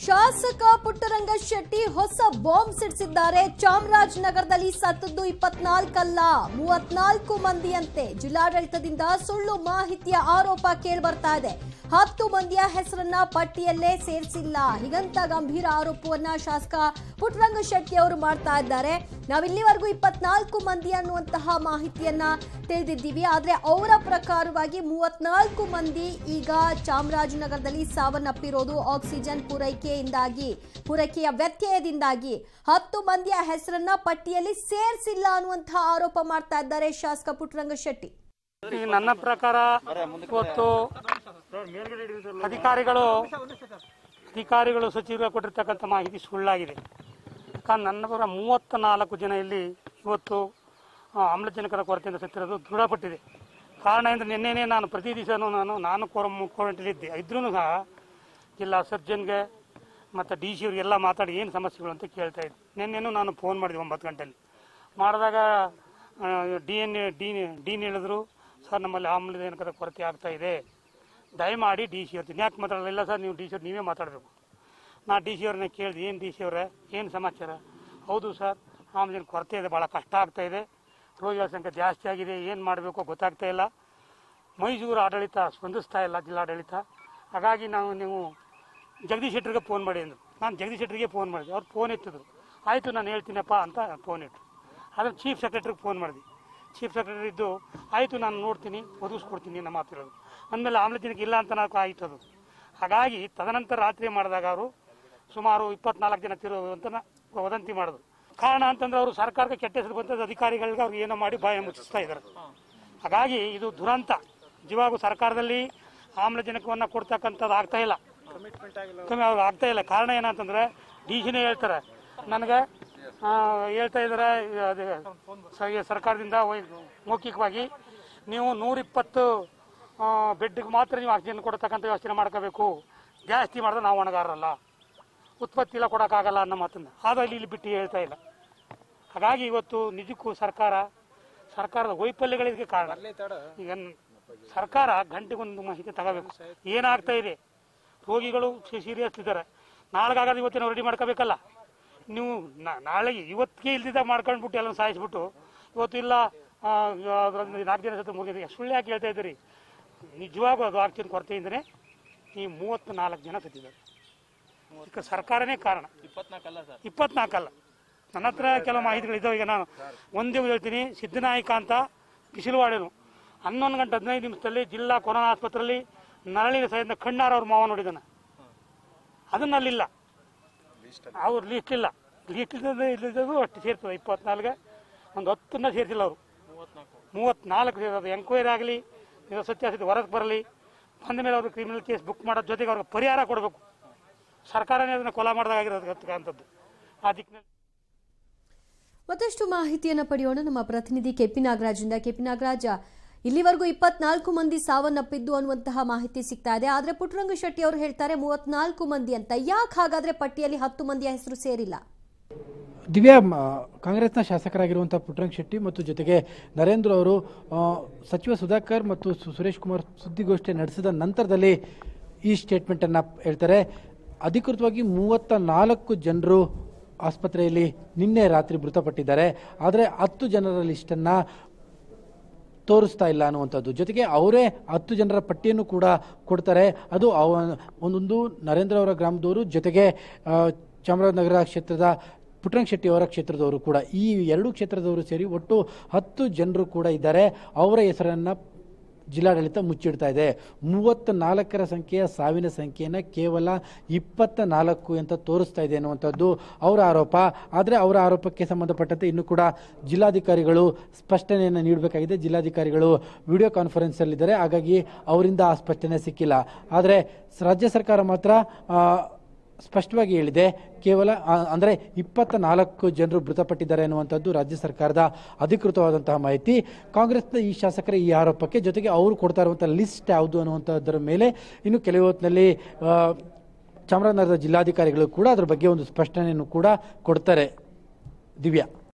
ಶಾಸಕ ಪುಟ್ಟರಂಗ ಶೆಟ್ಟಿ ಹೊಸ ಬಾಂಬ್ ಸಿಡಿಸಿದ್ದಾರೆ ಚಾಮರಾಜನಗರದಲ್ಲಿ ಸತ್ತದ್ದು ಇಪ್ಪತ್ನಾಲ್ಕಲ್ಲ ಮೂವತ್ನಾಲ್ಕು ಮಂದಿಯಂತೆ ಜಿಲ್ಲಾಡಳಿತದಿಂದ ಸುಳ್ಳು ಮಾಹಿತಿಯ ಆರೋಪ ಕೇಳ್ಬರ್ತಾ ಇದೆ ಹತ್ತು ಮಂದಿಯ ಹೆಸರನ್ನ ಪಟ್ಟಿಯಲ್ಲೇ ಸೇರಿಸಿಲ್ಲ ಹೀಗಂತ ಗಂಭೀರ ಆರೋಪವನ್ನ ಶಾಸಕ ಪುಟ್ಟರಂಗ ಶೆಟ್ಟಿ ಅವರು ಮಾಡ್ತಾ ಇದ್ದಾರೆ ನಾವಿಲ್ಲಿವರೆಗೂ ಇಪ್ಪತ್ನಾಲ್ಕು ಮಂದಿ ಅನ್ನುವಂತಹ ಮಾಹಿತಿಯನ್ನ ತಿಳಿದಿದ್ದೀವಿ ಆದ್ರೆ ಅವರ ಪ್ರಕಾರವಾಗಿ ಮೂವತ್ನಾಲ್ಕು ಮಂದಿ ಈಗ ಚಾಮರಾಜನಗರದಲ್ಲಿ ಸಾವನ್ನಪ್ಪಿರೋದು ಆಕ್ಸಿಜನ್ ಪೂರೈಕೆಯಿಂದಾಗಿ ಪೂರೈಕೆಯ ವ್ಯತ್ಯಯದಿಂದಾಗಿ ಹತ್ತು ಮಂದಿಯ ಹೆಸರನ್ನ ಪಟ್ಟಿಯಲ್ಲಿ ಸೇರಿಸಿಲ್ಲ ಅನ್ನುವಂತಹ ಆರೋಪ ಮಾಡ್ತಾ ಇದ್ದಾರೆ ಶಾಸಕ ಪುಟ್ಟರಂಗ ಶೆಟ್ಟಿ ಈಗ ನನ್ನ ಪ್ರಕಾರ ಇವತ್ತು ಅಧಿಕಾರಿಗಳು ಅಧಿಕಾರಿಗಳು ಸಚಿವರು ಕೊಟ್ಟಿರ್ತಕ್ಕಂಥ ಮಾಹಿತಿ ಸುಳ್ಳಾಗಿದೆ ಕಾರಣ ನನ್ನ ಪ್ರಕಾರ ಮೂವತ್ತ ನಾಲ್ಕು ಜನ ಇಲ್ಲಿ ಇವತ್ತು ಆ, ಆಮ್ಲಜನಕದ ಕೊರತೆಯಿಂದ ಸತ್ತಿರೋದು ದೃಢಪಟ್ಟಿದೆ ಕಾರಣ ಅಂದರೆ ನಿನ್ನೆನೇ ನಾನು ಪ್ರತಿ ದಿವಸನೂ ನಾನು ನಾನು ಕ್ವಾರಂಟೈನಲ್ಲಿದ್ದೆ ಇದ್ರೂ ಸಹ ಜಿಲ್ಲಾ ಸರ್ಜನ್ಗೆ ಮತ್ತು ಡಿ ಸಿ ಅವ್ರಿಗೆಲ್ಲ ಮಾತಾಡಿ ಏನು ಸಮಸ್ಯೆಗಳು ಅಂತ ಕೇಳ್ತಾ ಇದ್ದೆ ನಿನ್ನೆನೂ ನಾನು ಫೋನ್ ಮಾಡಿದೆ ಒಂಬತ್ತು ಗಂಟೆಯಲ್ಲಿ ಮಾಡಿದಾಗ ಡಿ ಎನ್ ಡಿ ಡೀನ್ ಹೇಳಿದ್ರು ಸರ್ ನಮ್ಮಲ್ಲಿ ಆಮ್ಲಜನಕದ ಕೊರತೆ ಆಗ್ತಾ ಇದೆ ದಯಮಾಡಿ ಡಿ ಸಿ ಅವ್ರು ಯಾಕೆ ಮಾತಾಡಲಿಲ್ಲ ಸರ್ ನೀವು ಡಿ ಸಿ ಅವ್ರು ನೀವೇ ಮಾತಾಡಬೇಕು ನಾ ಡಿ ಸಿ ಅವ್ರನ್ನ ಕೇಳಿದೆ ಏನು ಡಿ ಸಿ ಅವರೇ ಏನು ಸಮಾಚಾರ ಹೌದು ಸರ್ ಆಮ್ಲಜನಕ ಕೊರತೆ ಇದೆ ಭಾಳ ಕಷ್ಟ ಆಗ್ತಾ ಇದೆ ರೋಗಿಗಳ ಸಂಖ್ಯೆ ಜಾಸ್ತಿ ಆಗಿದೆ ಏನು ಮಾಡಬೇಕು ಗೊತ್ತಾಗ್ತಾ ಇಲ್ಲ ಮೈಸೂರು ಆಡಳಿತ ಸ್ಪಂದಿಸ್ತಾ ಇಲ್ಲ ಜಿಲ್ಲಾಡಳಿತ ಹಾಗಾಗಿ ನಾವು ನೀವು ಜಗದೀಶ್ ಶೆಟ್ಟರಿಗೆ ಫೋನ್ ಮಾಡಿ ಅಂದರು ನಾನು ಜಗದೀಶ್ ಶೆಟ್ಟರಿಗೆ ಫೋನ್ ಮಾಡಿದೆ ಅವ್ರು ಫೋನ್ ಎತ್ತಿದ್ರು ಆಯಿತು ನಾನು ಹೇಳ್ತೀನಪ್ಪ ಅಂತ ಫೋನ್ ಇಟ್ಟರು ಅದನ್ನು ಚೀಫ್ ಸೆಕ್ರೆಟ್ರಿಗೆ ಫೋನ್ ಮಾಡಿದೆ ಚೀಫ್ ಸೆಕ್ರೆಟರಿ ಇದ್ದು ಆಯಿತು ನಾನು ನೋಡ್ತೀನಿ ಒದಗಿಸ್ಕೊಡ್ತೀನಿ ನಮ್ಮ ಮಾತಿರೋದು ಅಂದಮೇಲೆ ಆಮ್ಲಜನಕ ಇಲ್ಲ ಅಂತ ನಾವು ಆಯಿತು ಅದು ಹಾಗಾಗಿ ತದನಂತರ ರಾತ್ರಿ ಮಾಡಿದಾಗ ಅವರು ಸುಮಾರು ಇಪ್ಪತ್ನಾಲ್ಕು ಜನ ತಿರು ಅಂತ ನ- ವದಂತಿ ಮಾಡಿದ್ರು ಕಾರಣ ಅಂತಂದ್ರೆ ಅವರು ಸರ್ಕಾರಕ್ಕೆ ಕೆಟ್ಟ ಹೆಸರು ಬಂತದ್ದು ಅಧಿಕಾರಿಗಳಿಗೆ ಅವ್ರು ಏನೋ ಮಾಡಿ ಬಾಯ ಮುಚ್ಚಿಸ್ತಾ ಇದ್ದಾರೆ ಹಾಗಾಗಿ ಇದು ದುರಂತ ನಿಜವಾಗೂ ಸರ್ಕಾರದಲ್ಲಿ ಆಮ್ಲಜನಕವನ್ನು ಕೊಡ್ತಕ್ಕಂಥದ್ದು ಆಗ್ತಾ ಇಲ್ಲ ಕಮ್ಮಿ ಅವ್ರು ಆಗ್ತಾ ಇಲ್ಲ ಕಾರಣ ಏನಂತಂದ್ರೆ ಡಿ ಸಿನೇ ಹೇಳ್ತಾರೆ ನನಗೆ ಆ, ಹೇಳ್ತಾ ಇದ್ದಾರೆ ಅದೇ ಸ- ಸರ್ಕಾರದಿಂದ ವೈ- ಮೌಖಿಕವಾಗಿ ನೀವು ನೂರಿಪ್ಪತ್ತು ಬೆಡ್ಗೆ ಮಾತ್ರ ನೀವು ಆಕ್ಸಿಜನ್ ಕೊಡತಕ್ಕಂಥ ವ್ಯವಸ್ಥೆ ಮಾಡ್ಕೋಬೇಕು ಜಾಸ್ತಿ ಮಾಡಿದ್ರೆ ನಾವು ಒಣಗಾರಲ್ಲ ಉತ್ಪತ್ತಿ ಎಲ್ಲ ಕೊಡೋಕ್ಕಾಗಲ್ಲ ಅನ್ನೋ ಮಾತನ್ನ ಆದ್ರೆ ಇಲ್ಲಿ ಇಲ್ಲಿ ಬಿಟ್ಟು ಹೇಳ್ತಾ ಇಲ್ಲ ಹಾಗಾಗಿ ಇವತ್ತು ನಿಜಕ್ಕೂ ಸರ್ಕಾರ ಸರ್ಕಾರದ ವೈಫಲ್ಯಗಳಿಗೆ ಕಾರಣ ಈಗ ನ್- ಸರ್ಕಾರ ಗಂಟೆಗೊಂದು ಮಾಹಿತಿ ತಗೋಬೇಕು ಏನಾಗ್ತಾ ಇದೆ ರೋಗಿಗಳು ಸೀರಿಯಸ್ ಇದ್ದಾರೆ ನಾಳೆಗಾಗದ ಇವತ್ತಿನ ರೆಡಿ ಮಾಡ್ಕೋಬೇಕಲ್ಲ ನೀವು ನಾ- ನಾಳೆ ಇವತ್ತಿಗೆ ಇಲ್ದಿದ್ದಾಗ ಮಾಡ್ಕೊಂಡ್ಬಿಟ್ಟು ಎಲ್ಲ ಸಾಯಿಸ್ಬಿಟ್ಟು ಇವತ್ತು ಇಲ್ಲ ಆ, ಅದ್ರಲ್ಲಿ ನಾಲ್ಕು ಜನ ಸತ್ತು ಮೂರು ಜನ ಸುಳ್ಳು ಯಾಕೆ ಹೇಳ್ತಾ ಇದ್ದೀರಿ ನಿಜವಾಗೂ ಅದು ಆಕ್ಸಿಜನ್ ಕೊರತೆಯಿಂದನೇ ಈ ಮೂವತ್ತು ನಾಲ್ಕು ಜನ ಸತ್ತಿದ್ದಾರೆ ಇದಕ್ಕೆ ಸರ್ಕಾರನೇ ಕಾರಣ ಇಪ್ಪತ್ನಾಲ್ಕಲ್ಲ ನನ್ನ ಹತ್ರ ಕೆಲವು ಮಾಹಿತಿಗಳಿದ್ದಾವೆ ಈಗ ನಾನು ಒಂದೇ ಹೇಳ್ತೀನಿ ಸಿದ್ದನಾಯಕ ಅಂತ ಬಿಸಿಲುವಾಡೇನು ಹನ್ನೊಂದು ಗಂಟೆ ಹದಿನೈದು ನಿಮಿಷದಲ್ಲಿ ಜಿಲ್ಲಾ ಕೊರೋನಾ ಆಸ್ಪತ್ರೆಯಲ್ಲಿ ನರಳಿನ ಸಹಿತ ಕಣ್ಣಾರ ಅವ್ರ ಮಾವ ನೋಡಿದಾನ ಅದನ್ನ ಅಲ್ಲಿಲ್ಲ ಅವ್ರ ಲಿಸ್ಟ್ ಇಲ್ಲ ಲಿಸ್ಟ್ ಇಲ್ಲದ್ದು ಅಷ್ಟು ಸೇರ್ತದೆ ಇಪ್ಪತ್ನಾಲ್ಕು ಒಂದು ಹತ್ತನ್ನ ಸೇರ್ತಿಲ್ಲ ಅವರು ಮೂವತ್ನಾಲ್ಕು ಸೇರೋದು ಎಂಕ್ವೈರಿ ಆಗಲಿ ಸತ್ಯಾಸತ್ಯ ಹೊರಗೆ ಬರಲಿ ಬಂದ ಮೇಲೆ ಅವರು ಕ್ರಿಮಿನಲ್ ಕೇಸ್ ಬುಕ್ ಮಾಡೋದ್ರ ಜೊತೆಗೆ ಅವ್ರಿಗೆ ಪರಿಹಾರ ಕೊಡಬೇಕು ಸರ್ಕಾರನೇ ಅದನ್ನು ಕೊಲ ಮಾಡಿದಾಗಿರೋದಂಥದ್ದು ಆ ದಿಕ್ಕಿನಲ್ಲಿ ಮತ್ತಷ್ಟು ಮಾಹಿತಿಯನ್ನು ಪಡೆಯೋಣ ನಮ್ಮ ಪ್ರತಿನಿಧಿ ಕೆಪಿ ನಾಗರಾಜಿಂದ ಕೆಪಿ ನಾಗರಾಜ ಇಲ್ಲಿವರೆಗೂ ಇಪ್ಪತ್ನಾಲ್ಕು ಮಂದಿ ಸಾವನ್ನಪ್ಪಿದ್ದು ಅನ್ನುವಂತಹ ಮಾಹಿತಿ ಸಿಗ್ತಾ ಇದೆ ಆದ್ರೆ ಪುಟ್ಟರಂಗ ಶೆಟ್ಟಿ ಅವರು ಹೇಳ್ತಾರೆ ಮೂವತ್ನಾಲ್ಕು ಮಂದಿ ಅಂತ ಯಾಕೆ ಹಾಗಾದ್ರೆ ಪಟ್ಟಿಯಲ್ಲಿ ಹತ್ತು ಮಂದಿಯ ಹೆಸರು ಸೇರಿಲ್ಲ ದಿವ್ಯಾ ಮ, ಕಾಂಗ್ರೆಸ್ನ ಶಾಸಕರಾಗಿರುವಂಥ ಪುಟ್ಟರಂಗ್ ಶೆಟ್ಟಿ ಮತ್ತು ಜೊತೆಗೆ ನರೇಂದ್ರ ಅವರು ಆ, ಸಚಿವ ಸುಧಾಕರ್ ಮತ್ತು ಸು- ಸುರೇಶ್ ಕುಮಾರ್ ಸುದ್ದಿಗೋಷ್ಠಿ ನಡೆಸಿದ ನಂತರದಲ್ಲಿ ಈ ಸ್ಟೇಟ್ಮೆಂಟನ್ನು ಹೇಳ್ತಾರೆ ಅಧಿಕೃತವಾಗಿ ಮೂವತ್ತ ನಾಲ್ಕು ಜನರು ಆಸ್ಪತ್ರೆಯಲ್ಲಿ ನಿನ್ನೆ ರಾತ್ರಿ ಮೃತಪಟ್ಟಿದ್ದಾರೆ ಆದರೆ ಹತ್ತು ಜನರ ಲಿಸ್ಟನ್ನು ತೋರಿಸ್ತಾ ಇಲ್ಲ ಅನ್ನುವಂಥದ್ದು ಜೊತೆಗೆ ಅವರೇ ಹತ್ತು ಜನರ ಪಟ್ಟಿಯನ್ನು ಕೂಡ ಕೊಡ್ತಾರೆ ಅದು ಅವ ಒಂದೊಂದು ನರೇಂದ್ರ ಅವರ ಗ್ರಾಮದವರು ಜೊತೆಗೆ ಆ, ಚಾಮರಾಜನಗರ ಕ್ಷೇತ್ರದ ಪುಟ್ಟರಂಗ ಶೆಟ್ಟಿ ಅವರ ಕ್ಷೇತ್ರದವರು ಕೂಡ ಈ ಎರಡು ಕ್ಷೇತ್ರದವರು ಸೇರಿ ಒಟ್ಟು ಹತ್ತು ಜನರು ಕೂಡ ಇದ್ದಾರೆ ಅವರ ಹೆಸರನ್ನು ಜಿಲ್ಲಾಡಳಿತ ಮುಚ್ಚಿಡ್ತಾ ಇದೆ ಮೂವತ್ತ ನಾಲ್ಕರ ಸಂಖ್ಯೆಯ ಸಾವಿನ ಸಂಖ್ಯೆಯನ್ನು ಕೇವಲ ಇಪ್ಪತ್ತ ನಾಲ್ಕು ಅಂತ ತೋರಿಸ್ತಾ ಇದೆ ಅನ್ನುವಂಥದ್ದು ಅವರ ಆರೋಪ ಆದರೆ ಅವರ ಆರೋಪಕ್ಕೆ ಸಂಬಂಧಪಟ್ಟಂತೆ ಇನ್ನು ಕೂಡ ಜಿಲ್ಲಾಧಿಕಾರಿಗಳು ಸ್ಪಷ್ಟನೆಯನ್ನು ನೀಡಬೇಕಾಗಿದೆ ಜಿಲ್ಲಾಧಿಕಾರಿಗಳು ವಿಡಿಯೋ ಕಾನ್ಫರೆನ್ಸಲ್ಲಿದ್ದಾರೆ ಹಾಗಾಗಿ ಅವರಿಂದ ಆ ಸ್ಪಷ್ಟನೆ ಸಿಕ್ಕಿಲ್ಲ ಆದರೆ ರಾಜ್ಯ ಸರ್ಕಾರ ಮಾತ್ರ ಆ, ಸ್ಪಷ್ಟವಾಗಿ ಹೇಳಿದೆ ಕೇವಲ ಆ, ಅಂದ್ರೆ ಇಪ್ಪತ್ತ ನಾಲ್ಕು ಜನರು ಮೃತಪಟ್ಟಿದ್ದಾರೆ ಎನ್ನುವಂಥದ್ದು ರಾಜ್ಯ ಸರ್ಕಾರದ ಅಧಿಕೃತವಾದಂತಹ ಮಾಹಿತಿ ಕಾಂಗ್ರೆಸ್ನ ಈ ಶಾಸಕರ ಈ ಆರೋಪಕ್ಕೆ ಜೊತೆಗೆ ಅವರು ಕೊಡ್ತಾ ಇರುವಂತಹ ಲಿಸ್ಟ್ ಯಾವುದು ಅನ್ನುವಂಥದ್ದರ ಮೇಲೆ ಇನ್ನು ಕೆಲವು ಹೊತ್ತಿನಲ್ಲಿ ಆ, ಚಾಮರಾಜನಗರದ ಜಿಲ್ಲಾಧಿಕಾರಿಗಳು ಕೂಡ ಅದರ ಬಗ್ಗೆ ಒಂದು ಸ್ಪಷ್ಟನೆಯನ್ನು ಕೂಡ ಕೊಡ್ತಾರೆ ದಿವ್ಯಾ